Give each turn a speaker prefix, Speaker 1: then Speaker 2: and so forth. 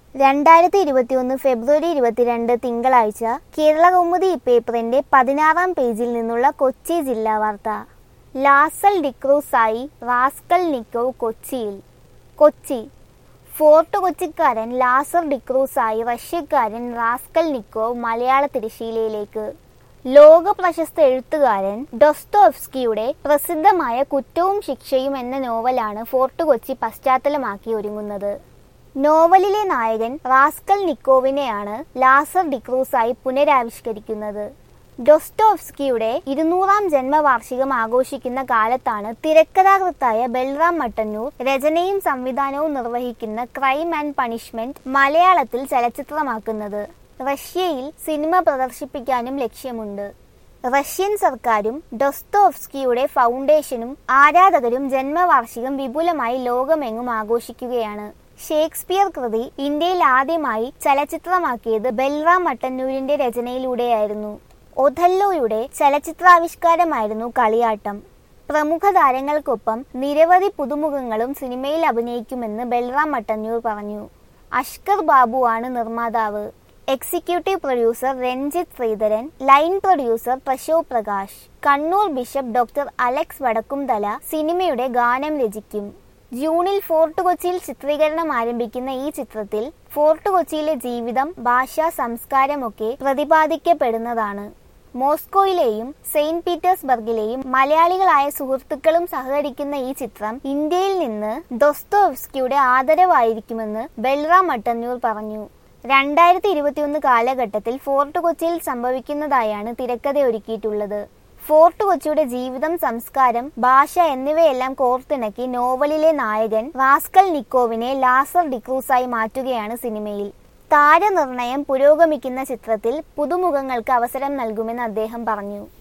Speaker 1: രണ്ടായിരത്തി ഇരുപത്തിയൊന്ന് ഫെബ്രുവരി ഇരുപത്തിരണ്ട് തിങ്കളാഴ്ച കേരള കൗമുദി പേപ്പറിന്റെ പതിനാറാം പേജിൽ നിന്നുള്ള കൊച്ചി ജില്ലാ വാർത്ത ലാസൽ ഡിക്രൂസായി റാസ്കൽ നിക്കോവ് കൊച്ചിയിൽ കൊച്ചി ഫോർട്ട് കൊച്ചിക്കാരൻ ലാസർ ഡിക്രൂസായി റഷ്യക്കാരൻ റാസ്കൽ നിക്കോവ് മലയാള തിരശീലയിലേക്ക് ലോക പ്രശസ്ത എഴുത്തുകാരൻ ഡൊസ്തോവ്സ്കിയുടെ പ്രസിദ്ധമായ കുറ്റവും ശിക്ഷയും എന്ന നോവലാണ് ഫോർട്ട് കൊച്ചി പശ്ചാത്തലമാക്കി ഒരുങ്ങുന്നത് നോവലിലെ നായകൻ റാസ്കൽ നിക്കോവിനെയാണ് ലാസർ ഡിക്രൂസായി പുനരാവിഷ്കരിക്കുന്നത് ഡൊസ്റ്റോവ്സ്കിയുടെ ഇരുന്നൂറാം ജന്മവാർഷികം ആഘോഷിക്കുന്ന കാലത്താണ് തിരക്കഥാകൃത്തായ ബൽറാം മട്ടന്നൂർ രചനയും സംവിധാനവും നിർവഹിക്കുന്ന ക്രൈം ആൻഡ് പണിഷ്മെന്റ് മലയാളത്തിൽ ചലച്ചിത്രമാക്കുന്നത് റഷ്യയിൽ സിനിമ പ്രദർശിപ്പിക്കാനും ലക്ഷ്യമുണ്ട് റഷ്യൻ സർക്കാരും ഡൊസ്തോവ്സ്കിയുടെ ഫൗണ്ടേഷനും ആരാധകരും ജന്മവാർഷികം വിപുലമായി ലോകമെങ്ങും ആഘോഷിക്കുകയാണ് ഷേക്സ്പിയർ കൃതി ഇന്ത്യയിൽ ആദ്യമായി ചലച്ചിത്രമാക്കിയത് ബൽറാം മട്ടന്നൂരിന്റെ രചനയിലൂടെയായിരുന്നു ഒഥല്ലോയുടെ ചലച്ചിത്രാവിഷ്കാരമായിരുന്നു കളിയാട്ടം പ്രമുഖ താരങ്ങൾക്കൊപ്പം നിരവധി പുതുമുഖങ്ങളും സിനിമയിൽ അഭിനയിക്കുമെന്ന് ബൽറാം മട്ടന്നൂർ പറഞ്ഞു അഷ്കർ ബാബുവാണ് നിർമ്മാതാവ് executive producer Ranjith Sreedharan line producer Prashobh Prakash Kannur bishop doctor Alex Vadakkumthala സിനിമയുടെ ഗാനം രചിക്കും ജൂണിൽ ഫോർട്ട് കൊച്ചിയിൽ ചിത്രീകരണം ആരംഭിക്കുന്ന ഈ ചിത്രത്തിൽ ഫോർട്ട് കൊച്ചിയിലെ ജീവിതം ഭാഷ സംസ്കാരമൊക്കെ പ്രതിപാദിക്കപ്പെടുന്നതാണ് മോസ്കോയിലെയും സെയിന്റ് പീറ്റേഴ്സ്ബർഗിലെയും മലയാളികളായ സുഹൃത്തുക്കളും സഹകരിക്കുന്ന ഈ ചിത്രം ഇന്ത്യയിൽ നിന്ന് ദൊസ്തോവ്സ്കിയുടെ ആദരവായിരിക്കുമെന്ന് ബൽറാം മട്ടന്നൂർ പറഞ്ഞു രണ്ടായിരത്തി ഇരുപത്തിയൊന്ന് കാലഘട്ടത്തിൽ ഫോർട്ട് കൊച്ചിയിൽ സംഭവിക്കുന്നതായാണ് തിരക്കഥ ഒരുക്കിയിട്ടുള്ളത് ഫോർട്ട് കൊച്ചിയുടെ ജീവിതം സംസ്കാരം ഭാഷ എന്നിവയെല്ലാം കോർത്തിണക്കി നോവലിലെ നായകൻ റാസ്കൽ നിക്കോവിനെ ലാസർ ഡിക്രൂസായി മാറ്റുകയാണ് സിനിമയിൽ താരനിർണയം പുരോഗമിക്കുന്ന ചിത്രത്തിൽ പുതുമുഖങ്ങൾക്ക് അവസരം നൽകുമെന്ന് അദ്ദേഹം പറഞ്ഞു